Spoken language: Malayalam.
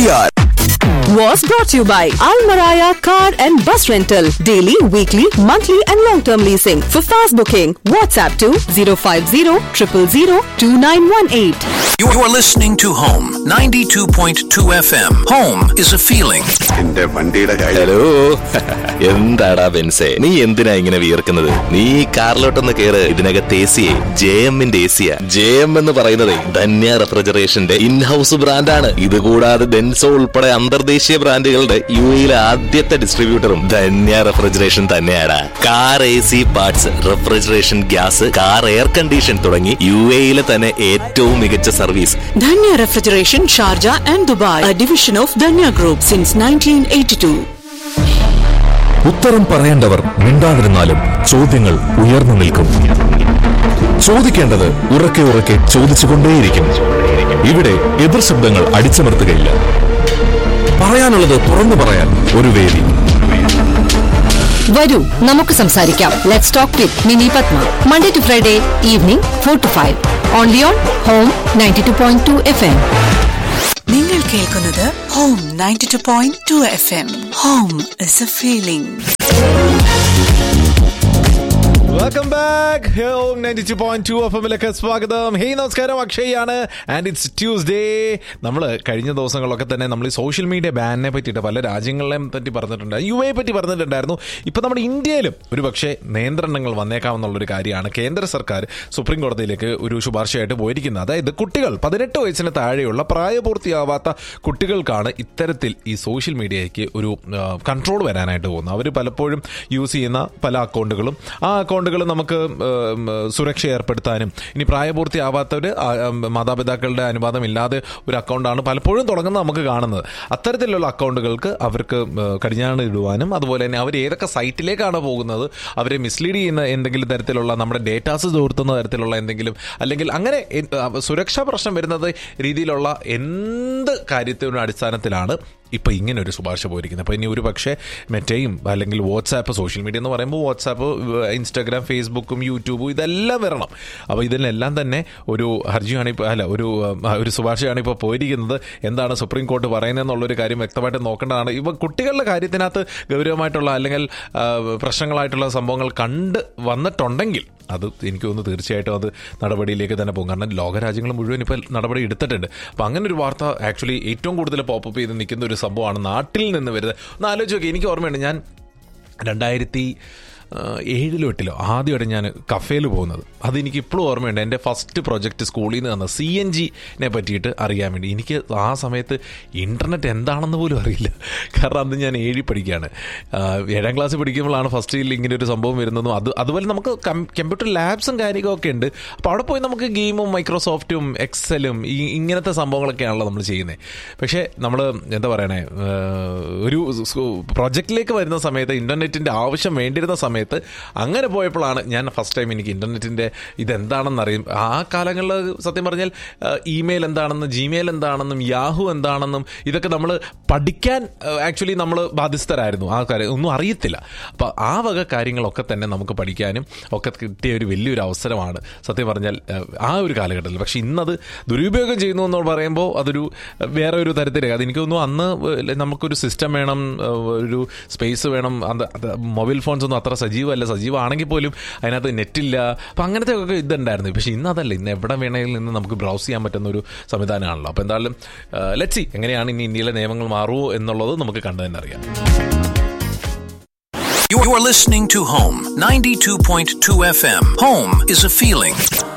Kiar. was brought to you by Al Maraya Car and Bus Rental. Daily, weekly, monthly, and long term leasing. For fast booking, WhatsApp to 050 000 2918. You are listening to Home 92.2 FM. Home is a feeling. എന്റെ വണ്ടിയുടെ കാര്യം ഹലോ എന്താടാ ബെൻസേ നീ എന്തിനാ ഇങ്ങനെ വിയർക്കുന്നത് നീ ഈ കാറിലോട്ടൊന്ന് കേറ് ഇതിനകത്ത് എ സിയെ ജെ എമ്മിന്റെ എ സിയാ ജെ എം എന്ന് പറയുന്നത് ധന്യ റെഫ്രിജറേഷന്റെ ഇൻഹൌസ് ബ്രാൻഡാണ് ഇത് കൂടാതെ ഡെൻസോ ഉൾപ്പെടെ അന്തർദേശീയ ബ്രാൻഡുകളുടെ യു എയിലെ ആദ്യത്തെ ഡിസ്ട്രിബ്യൂട്ടറും ധന്യ റെഫ്രിജറേഷൻ തന്നെയാണ് car A C parts refrigeration gas car air condition തുടങ്ങി യു എയിലെ തന്നെ ഏറ്റവും മികച്ച service Danya Refrigeration, Sharjah and Dubai, a division of Danya Group since 1982. ഉത്തരം പറയേണ്ടവർ മിണ്ടാതിരുന്നാലും ചോദ്യങ്ങൾ ഉയർന്നു നിൽക്കും ചോദിക്കേണ്ടത് ഉറക്കെ ഉറക്കെ ചോദിച്ചുകൊണ്ടേയിരിക്കും ഇവിടെ എതിർ ശബ്ദങ്ങൾ അടിച്ചമർത്തുകയില്ല പറയാനുള്ളത് തുറന്നു പറയാൻ ഒരു വേദി വരൂ നമുക്ക് സംസാരിക്കാം let's talk with Mini Padma Monday to Friday evening four to five only on home ninety two point two F M നിങ്ങൾ കേൾക്കുന്നത് home 92.2 F M home is a feeling welcome back home ninety two point two F എമ്മിലേക്ക് സ്വാഗതം ഹേയ് നമസ്കാരം അക്ഷയാണ് ആൻഡ് ഇറ്റ്സ് ട്യൂസ്ഡേ നമ്മൾ കഴിഞ്ഞ ദിവസങ്ങളൊക്കെ തന്നെ നമ്മൾ ഈ സോഷ്യൽ മീഡിയ ബാനിനെ പറ്റിയിട്ട് പല രാജ്യങ്ങളെയും പറ്റി പറഞ്ഞിട്ടുണ്ട് യു എ പറ്റി പറഞ്ഞിട്ടുണ്ടായിരുന്നു ഇപ്പം നമ്മുടെ ഇന്ത്യയിലും ഒരു പക്ഷേ നിയന്ത്രണങ്ങൾ വന്നേക്കാമെന്നുള്ളൊരു കാര്യമാണ് കേന്ദ്ര സർക്കാർ സുപ്രീം കോടതിയിലേക്ക് ഒരു ശുപാർശയായിട്ട് പോയിരിക്കുന്നത് അതായത് കുട്ടികൾ പതിനെട്ട് വയസ്സിന് താഴെയുള്ള പ്രായപൂർത്തിയാവാത്ത കുട്ടികൾക്കാണ് ഇത്തരത്തിൽ ഈ സോഷ്യൽ മീഡിയയ്ക്ക് ഒരു കൺട്രോൾ വരാനായിട്ട് പോകുന്നത് അവർ പലപ്പോഴും യൂസ് ചെയ്യുന്ന പല അക്കൗണ്ടുകളും ആ അക്കൗണ്ടുകൾ നമുക്ക് ഉം, സുരക്ഷ ഏർപ്പെടുത്താനും ഇനി പ്രായപൂർത്തിയാവാത്തവർ മാതാപിതാക്കളുടെ അനുവാദം ഇല്ലാതെ ഒരു അക്കൗണ്ടാണ് പലപ്പോഴും തുടങ്ങുന്നത് നമുക്ക് കാണുന്നത് അത്തരത്തിലുള്ള അക്കൗണ്ടുകൾക്ക് അവർക്ക് ഉം, കടിഞ്ഞാണ് ഇടുവാനും അതുപോലെ തന്നെ അവർ ഏതൊക്കെ സൈറ്റിലേക്കാണ് പോകുന്നത് അവരെ മിസ്ലീഡ് ചെയ്യുന്ന എന്തെങ്കിലും തരത്തിലുള്ള നമ്മുടെ ഡേറ്റാസ് ചോർത്തുന്ന തരത്തിലുള്ള എന്തെങ്കിലും അല്ലെങ്കിൽ അങ്ങനെ എ- അഹ് സുരക്ഷാ പ്രശ്നം വരുന്നത് രീതിയിലുള്ള എന്ത് കാര്യത്തിൻ്റെ അടിസ്ഥാനത്തിലാണ് ഇപ്പൊ ഇങ്ങനെ ഒരു ശുപാർശ പോയിരിക്കുന്നത് അപ്പോൾ ഇനി ഒരു പക്ഷേ മെറ്റയും അല്ലെങ്കിൽ വാട്സാപ്പ് സോഷ്യൽ മീഡിയ എന്ന് പറയുമ്പോൾ വാട്സാപ്പ് ഇൻസ്റ്റാഗ്രാം ഫേസ്ബുക്കും യൂട്യൂബും ഇതെല്ലാം വരണം അപ്പോൾ ഇതിലെല്ലാം തന്നെ ഒരു ഹർജിയാണ് ഇപ്പോൾ അല്ല ഒരു ആ, ഒരു ശുപാർശയാണ് ഇപ്പോൾ പോയിരിക്കുന്നത് എന്താണ് സുപ്രീം കോർട്ട് പറയുന്നതെന്നുള്ളൊരു കാര്യം വ്യക്തമായിട്ട് നോക്കേണ്ടതാണ് ഇപ്പം കുട്ടികളുടെ കാര്യത്തിനകത്ത് ഗൗരവമായിട്ടുള്ള അല്ലെങ്കിൽ ആ, പ്രശ്നങ്ങളായിട്ടുള്ള സംഭവങ്ങൾ കണ്ട് വന്നിട്ടുണ്ടെങ്കിൽ അത് എനിക്ക് തോന്നുന്നു തീർച്ചയായിട്ടും അത് നടപടിയിലേക്ക് തന്നെ പോകും കാരണം ലോകരാജ്യങ്ങൾ മുഴുവൻ ഇപ്പോൾ നടപടി എടുത്തിട്ടുണ്ട് അപ്പം അങ്ങനെ ഒരു വാർത്ത ആക്ച്വലി ഏറ്റവും കൂടുതൽ പോപ്പപ്പ് ചെയ്ത് നിൽക്കുന്ന ഒരു സംഭവമാണ് നാട്ടിൽ നിന്ന് വരുന്നത് ഒന്ന് ആലോചിച്ച് നോക്കി എനിക്ക് ഓർമ്മയുണ്ട് ഞാൻ രണ്ടായിരത്തി ഏഴിലോ എട്ടിലോ ആദ്യമായിട്ട് ഞാൻ കഫേയിൽ പോകുന്നത് അതെനിക്ക് ഇപ്പോഴും ഓർമ്മയുണ്ട് എൻ്റെ ഫസ്റ്റ് പ്രൊജക്റ്റ് സ്കൂളിൽ നിന്ന് തന്ന സി എൻ ജിനെ പറ്റിയിട്ട് അറിയാൻ വേണ്ടി എനിക്ക് ആ സമയത്ത് ഇൻ്റർനെറ്റ് എന്താണെന്ന് പോലും അറിയില്ല കാരണം അന്ന് ഞാൻ ഏഴി പഠിക്കുകയാണ് ആ, ഏഴാം ക്ലാസ്സിൽ പഠിക്കുമ്പോഴാണ് ഫസ്റ്റിൽ ഇങ്ങനെ ഒരു സംഭവം വരുന്നതും അത് അതുപോലെ നമുക്ക് കമ്പ്യൂട്ടർ ലാബ്സും കാര്യങ്ങളൊക്കെ ഉണ്ട് അപ്പോൾ അവിടെ പോയി നമുക്ക് ഗെയിമും മൈക്രോസോഫ്റ്റും എക്സലും ഈ ഇങ്ങനത്തെ സംഭവങ്ങളൊക്കെയാണല്ലോ നമ്മൾ ചെയ്യുന്നത് പക്ഷേ നമ്മൾ എന്താ പറയണേ ആ, ഒരു പ്രൊജക്റ്റിലേക്ക് വരുന്ന സമയത്ത് ഇൻ്റർനെറ്റിൻ്റെ ആവശ്യം വേണ്ടിയിരുന്ന സമയത്ത് അങ്ങനെ പോയപ്പോഴാണ് ഞാൻ ഫസ്റ്റ് ടൈം എനിക്ക് ഇൻ്റർനെറ്റിൻ്റെ ഇതെന്താണെന്ന് അറിയും ആ കാലങ്ങളിൽ സത്യം പറഞ്ഞാൽ ഇമെയിൽ എന്താണെന്നും ജിമെയിൽ എന്താണെന്നും യാഹു എന്താണെന്നും ഇതൊക്കെ നമ്മൾ പഠിക്കാൻ ആക്ച്വലി നമ്മൾ ബാധ്യസ്ഥരായിരുന്നു ആ കാര്യം ഒന്നും അറിയത്തില്ല അപ്പോൾ ആ വക കാര്യങ്ങളൊക്കെ തന്നെ നമുക്ക് പഠിക്കാനും ഒക്കെ കിട്ടിയ ഒരു വലിയൊരു അവസരമാണ് സത്യം പറഞ്ഞാൽ ഏഹ്, ആ ഒരു കാലഘട്ടത്തിൽ പക്ഷെ ഇന്നത് ദുരുപയോഗം ചെയ്യുന്നു എന്ന് പറയുമ്പോൾ അതൊരു ഏഹ്, വേറെ ഒരു തരത്തിലേക്ക് അത് എനിക്ക് തോന്നുന്നു അന്ന് ഏഹ്, നമുക്കൊരു സിസ്റ്റം വേണം ഏഹ്, ഒരു സ്പേസ് വേണം അത് അത് മൊബൈൽ ഫോൺസ് ഒന്നും അത്ര സജീവമല്ല സജീവമാണെങ്കിൽ പോലും അതിനകത്ത് നെറ്റില്ല അപ്പം അങ്ങനത്തെ ഒക്കെ ഇതുണ്ടായിരുന്നു പക്ഷെ ഇന്ന് അതല്ല ഇന്ന് എവിടെ വേണമെങ്കിലും നിന്ന് നമുക്ക് ബ്രൗസ് ചെയ്യാൻ പറ്റുന്ന ഒരു സംവിധാനമാണല്ലോ അപ്പോൾ എന്തായാലും ലെറ്റ്സി എങ്ങനെയാണ് ഇനി ഇന്ത്യയിലെ നിയമങ്ങൾ മാറുമോ എന്നുള്ളത് നമുക്ക് കണ്ടു തന്നെ അറിയാം You are listening to Home 92.2 FM. Home is a feeling.